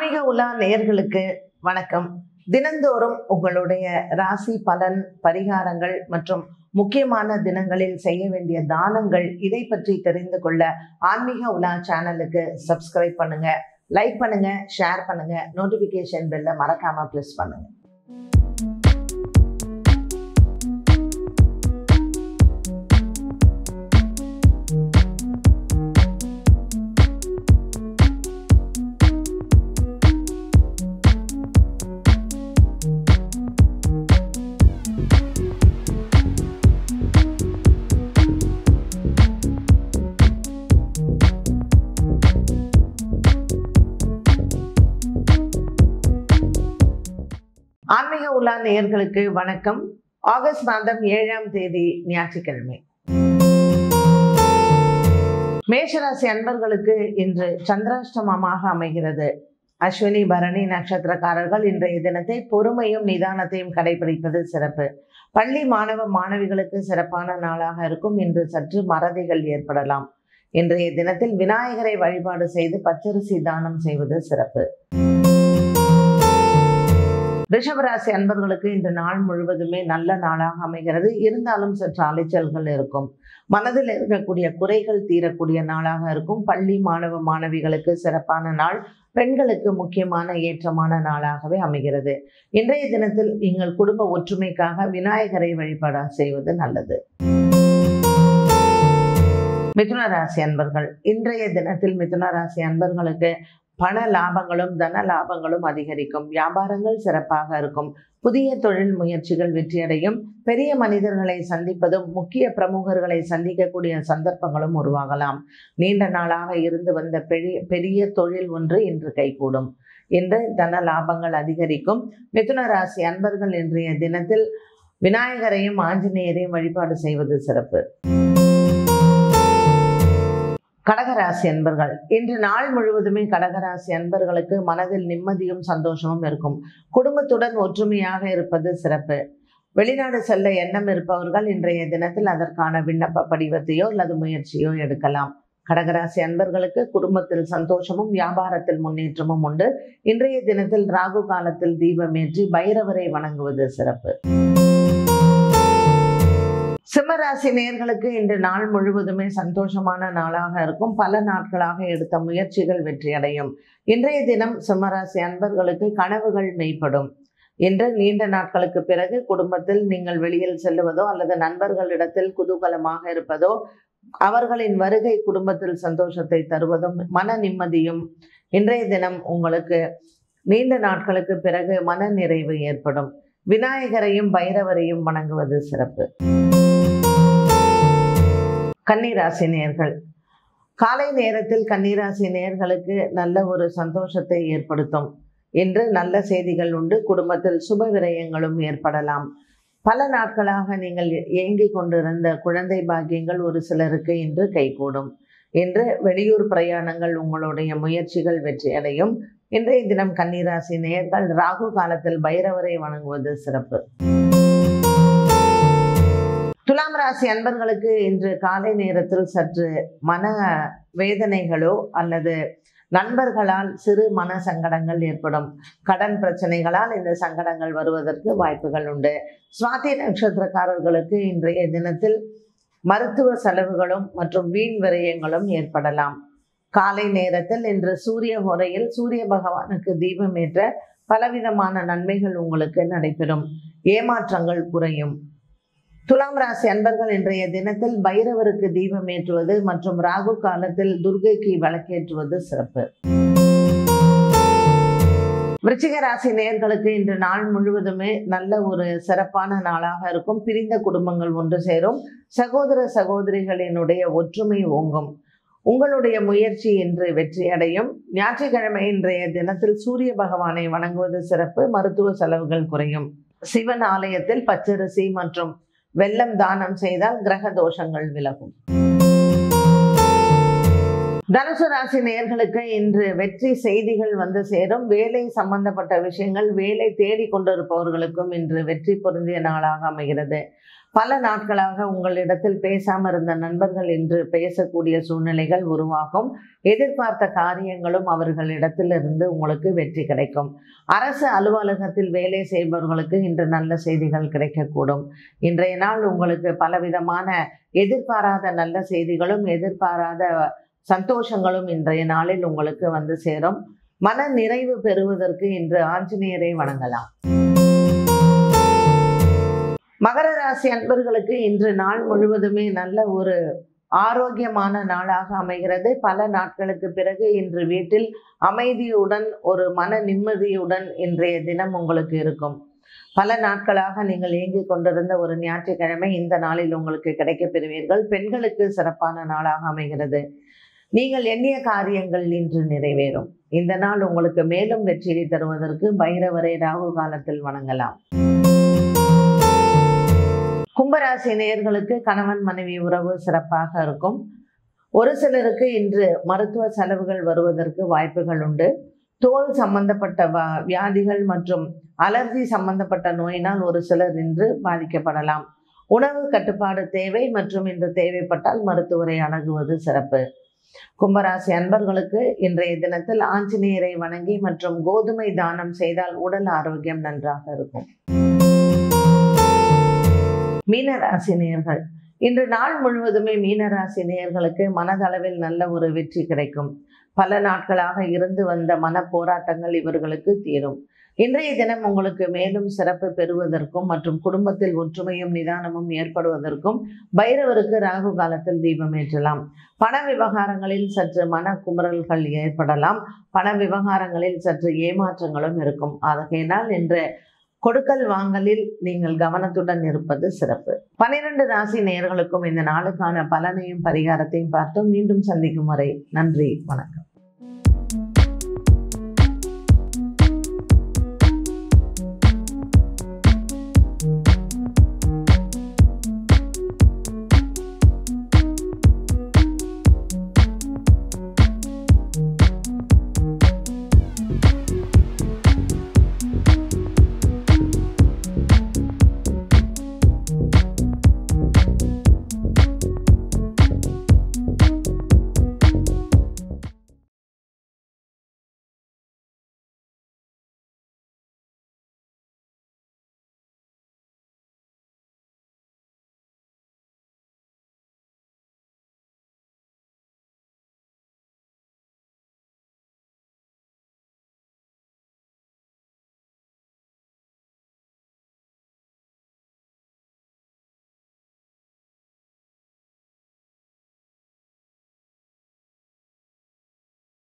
ஆன்மீக உலா நேயர்களுக்கு வணக்கம் தினந்தோறும் உங்களுடைய ராசி பலன் பரிகாரங்கள் மற்றும் முக்கியமான தினங்களில் செய்ய வேண்டிய தானங்கள் இதை பற்றி தெரிந்து கொள்ள ஆன்மீக உலா சேனலுக்கு சப்ஸ்கிரைப் பண்ணுங்க லைக் பண்ணுங்க ஷேர் பண்ணுங்க நோட்டிபிகேஷன் பெல்ல மறக்காம ப்ரெஸ் பண்ணுங்க ஆன்மீக உலா நேயர்களுக்கு வணக்கம் ஆகஸ்ட் மாதம் ஏழாம் தேதி ஞாயிற்றுக்கிழமை மேஷராசி அன்பர்களுக்கு இன்று சந்திராஷ்டமமாக அமைகிறது அஸ்வினி பரணி நட்சத்திரக்காரர்கள் இன்றைய தினத்தை பொறுமையும் நிதானத்தையும் கடைபிடிப்பது சிறப்பு பள்ளி மாணவ மாணவிகளுக்கு சிறப்பான நாளாக இருக்கும் இன்று சற்று மறதிகள் ஏற்படலாம் இன்றைய தினத்தில் விநாயகரை வழிபாடு செய்து பச்சரிசி தானம் செய்வது சிறப்பு ரிஷபராசி அன்பர்களுக்கு இன்று நாள் முழுவதுமே நல்ல நாளாக அமைகிறது இருந்தாலும் சற்று அலைச்சல்கள் இருக்கும் மனதில் இருக்கக்கூடிய குறைகள் தீரக்கூடிய நாளாக இருக்கும் பள்ளி மாணவ மாணவிகளுக்கு சிறப்பான நாள் பெண்களுக்கு முக்கியமான ஏற்றமான நாளாகவே அமைகிறது இன்றைய தினத்தில் நீங்கள் குடும்ப ஒற்றுமைக்காக விநாயகரை வழிபாடு செய்வது நல்லது மிதுன ராசி அன்பர்கள் இன்றைய தினத்தில் மிதுன ராசி அன்பர்களுக்கு பண லாபங்களும் தன லாபங்களும் அதிகரிக்கும் வியாபாரங்கள் சிறப்பாக இருக்கும் புதிய தொழில் முயற்சிகள் வெற்றியடையும் பெரிய மனிதர்களை சந்திப்பதும் முக்கிய பிரமுகர்களை சந்திக்கக்கூடிய சந்தர்ப்பங்களும் உருவாகலாம் நீண்ட நாளாக இருந்து வந்த பெரிய பெரிய தொழில் ஒன்று இன்று கைகூடும் இன்று தன லாபங்கள் அதிகரிக்கும் மிதுன ராசி அன்பர்கள் இன்றைய தினத்தில் விநாயகரையும் ஆஞ்சநேயரையும் வழிபாடு செய்வது சிறப்பு கடகராசி அன்பர்கள் இன்று நாள் முழுவதுமே கடகராசி அன்பர்களுக்கு மனதில் நிம்மதியும் சந்தோஷமும் இருக்கும் குடும்பத்துடன் ஒற்றுமையாக இருப்பது சிறப்பு வெளிநாடு செல்ல எண்ணம் இருப்பவர்கள் இன்றைய தினத்தில் அதற்கான விண்ணப்ப படிவத்தையோ அல்லது முயற்சியோ எடுக்கலாம் கடகராசி அன்பர்களுக்கு குடும்பத்தில் சந்தோஷமும் வியாபாரத்தில் முன்னேற்றமும் உண்டு இன்றைய தினத்தில் ராகு காலத்தில் தீபமேற்றி பைரவரை வணங்குவது சிறப்பு சிம்மராசி நேர்களுக்கு இன்று நாள் முழுவதுமே சந்தோஷமான நாளாக இருக்கும் பல நாட்களாக எடுத்த முயற்சிகள் வெற்றியடையும் இன்றைய தினம் சிம்மராசி அன்பர்களுக்கு கனவுகள் மெய்ப்படும் இன்று நீண்ட நாட்களுக்கு பிறகு குடும்பத்தில் நீங்கள் வெளியில் செல்லுவதோ அல்லது நண்பர்களிடத்தில் குதூகலமாக இருப்பதோ அவர்களின் வருகை குடும்பத்தில் சந்தோஷத்தை தருவதும் மன நிம்மதியும் இன்றைய தினம் உங்களுக்கு நீண்ட நாட்களுக்கு பிறகு மன நிறைவு ஏற்படும் விநாயகரையும் பைரவரையும் வணங்குவது சிறப்பு கன்னிராசி நேர்கள் காலை நேரத்தில் கன்னிராசி நேர்களுக்கு நல்ல ஒரு சந்தோஷத்தை ஏற்படுத்தும் இன்று நல்ல செய்திகள் உண்டு குடும்பத்தில் சுப விரயங்களும் ஏற்படலாம் பல நாட்களாக நீங்கள் ஏங்கிக் கொண்டிருந்த குழந்தை பாக்கியங்கள் ஒரு சிலருக்கு இன்று கைகூடும் இன்று வெளியூர் பிரயாணங்கள் உங்களுடைய முயற்சிகள் வெற்றியடையும் இன்றைய தினம் கன்னிராசி நேர்கள் ராகு காலத்தில் பைரவரை வணங்குவது சிறப்பு துலாம் ராசி அன்பர்களுக்கு இன்று காலை நேரத்தில் சற்று மன வேதனைகளோ அல்லது நண்பர்களால் சிறு மன சங்கடங்கள் ஏற்படும் கடன் பிரச்சனைகளால் இந்த சங்கடங்கள் வருவதற்கு வாய்ப்புகள் உண்டு சுவாதி நட்சத்திரக்காரர்களுக்கு இன்றைய தினத்தில் மருத்துவ செலவுகளும் மற்றும் வீண் விரயங்களும் ஏற்படலாம் காலை நேரத்தில் இன்று சூரிய முறையில் சூரிய பகவானுக்கு தீபம் ஏற்ற பலவிதமான நன்மைகள் உங்களுக்கு நடைபெறும் ஏமாற்றங்கள் குறையும் துலாம் ராசி அன்பர்கள் இன்றைய தினத்தில் பைரவருக்கு தீபம் ஏற்றுவது மற்றும் ராகு காலத்தில் துர்கைக்கு விளக்கேற்றுவது சிறப்பு விருச்சிக ராசி நேர்களுக்கு இன்று நாள் முழுவதுமே நல்ல ஒரு சிறப்பான நாளாக இருக்கும் பிரிந்த குடும்பங்கள் ஒன்று சேரும் சகோதர சகோதரிகளினுடைய ஒற்றுமை ஓங்கும் உங்களுடைய முயற்சி இன்று வெற்றியடையும் ஞாயிற்றுக்கிழமை இன்றைய தினத்தில் சூரிய பகவானை வணங்குவது சிறப்பு மருத்துவ செலவுகள் குறையும் சிவன் ஆலயத்தில் பச்சரிசி மற்றும் வெள்ளம் தானம் செய்தால் கிரக தோஷங்கள் விலகும் தனுசு ராசி நேர்களுக்கு இன்று வெற்றி செய்திகள் வந்து சேரும் வேலை சம்பந்தப்பட்ட விஷயங்கள் வேலை தேடி கொண்டிருப்பவர்களுக்கும் இன்று வெற்றி பொருந்திய நாளாக அமைகிறது பல நாட்களாக உங்களிடத்தில் பேசாமல் இருந்த நண்பர்கள் இன்று பேசக்கூடிய சூழ்நிலைகள் உருவாகும் எதிர்பார்த்த காரியங்களும் அவர்களிடத்திலிருந்து உங்களுக்கு வெற்றி கிடைக்கும் அரசு அலுவலகத்தில் வேலை செய்பவர்களுக்கு இன்று நல்ல செய்திகள் கிடைக்கக்கூடும் இன்றைய நாள் உங்களுக்கு பலவிதமான எதிர்பாராத நல்ல செய்திகளும் எதிர்பாராத சந்தோஷங்களும் இன்றைய நாளில் உங்களுக்கு வந்து சேரும் மன நிறைவு பெறுவதற்கு இன்று ஆஞ்சநேயரை வணங்கலாம் மகர ராசி அன்பர்களுக்கு இன்று நாள் முழுவதுமே நல்ல ஒரு ஆரோக்கியமான நாளாக அமைகிறது பல நாட்களுக்கு பிறகு இன்று வீட்டில் அமைதியுடன் ஒரு மன நிம்மதியுடன் இன்றைய தினம் உங்களுக்கு இருக்கும் பல நாட்களாக நீங்கள் இயங்கிக் கொண்டிருந்த ஒரு ஞாயிற்றுக்கிழமை இந்த நாளில் உங்களுக்கு கிடைக்கப் பெறுவீர்கள் பெண்களுக்கு சிறப்பான நாளாக அமைகிறது நீங்கள் எண்ணிய காரியங்கள் இன்று நிறைவேறும் இந்த நாள் உங்களுக்கு மேலும் வெற்றியை தருவதற்கு பைரவரை ராகு காலத்தில் வணங்கலாம் கும்பராசி நேயர்களுக்கு கணவன் மனைவி உறவு சிறப்பாக இருக்கும் ஒரு சிலருக்கு இன்று மருத்துவ செலவுகள் வருவதற்கு வாய்ப்புகள் உண்டு தோல் சம்பந்தப்பட்ட வா- வியாதிகள் மற்றும் அலர்ஜி சம்பந்தப்பட்ட நோயினால் ஒரு சிலர் இன்று பாதிக்கப்படலாம் உணவு கட்டுப்பாடு தேவை மற்றும் இன்று தேவைப்பட்டால் மருத்துவரை அணுகுவது சிறப்பு கும்பராசி அன்பர்களுக்கு இன்றைய தினத்தில் ஆஞ்சநேயரை வணங்கி மற்றும் கோதுமை தானம் செய்தால் உடல் ஆரோக்கியம் நன்றாக இருக்கும் மீனராசி நேயர்கள் இன்று நாள் முழுவதுமே மீனராசி நேயர்களுக்கு மனதளவில் நல்ல ஒரு வெற்றி கிடைக்கும் பல நாட்களாக இருந்து வந்த மன போராட்டங்கள் இவர்களுக்கு தீரும் இன்றைய தினம் உங்களுக்கு மேலும் சிறப்பு பெறுவதற்கும் மற்றும் குடும்பத்தில் ஒற்றுமையும் நிதானமும் ஏற்படுவதற்கும் பைரவருக்கு ராகு காலத்தில் தீபம் ஏற்றலாம் பண விவகாரங்களில் சற்று மன குமுறல்கள் ஏற்படலாம் பண விவகாரங்களில் சற்று ஏமாற்றங்களும் இருக்கும் ஆகையினால் இன்று கொடுக்கல் வாங்கலில் நீங்கள் கவனத்துடன் இருப்பது சிறப்பு பனிரெண்டு ராசி நேயர்களுக்கும் இந்த நாளுக்கான பலனையும் பரிகாரத்தையும் பார்த்தோம் மீண்டும் சந்திக்கும் வரை நன்றி வணக்கம்